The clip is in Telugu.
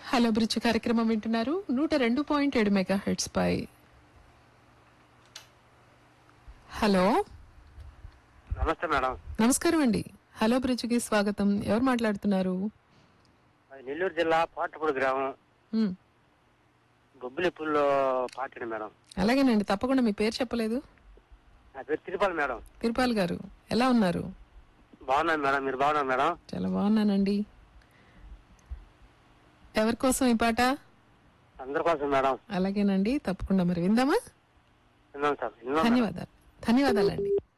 హలో బ్రిడ్జ్ కార్యక్రమం వింటున్నారు నూట రెండు పాయింట్ ఏడు మెగా హెడ్స్ పై హలో నమస్తే మేడం నమస్కారం అండి హలో బ్రిడ్జ్కి స్వాగతం ఎవరు మాట్లాడుతున్నారు అది నెల్లూరు జిల్లా పాటపూడి గ్రామం మ్, బొబ్బిలిపుల్లో పాటిన మేడం అలాగేనండి తప్పకుండా మీ పేరు చెప్పలేదు నా పేరు తిరుపతి మేడం తిరుపాల్ గారు ఎలా ఉన్నారు బాగున్నాను మేడం మీరు బాగున్నారు మేడం చాలా బాగున్నానండి ఎవరి కోసం ఈ పాట అందరి కోసం మేడం అలాగేనండి తప్పకుండా మరి విందామా విన్నాం సార్ విన్నాం మేడం. ధన్యవాదాలు ధన్యవాదాలండి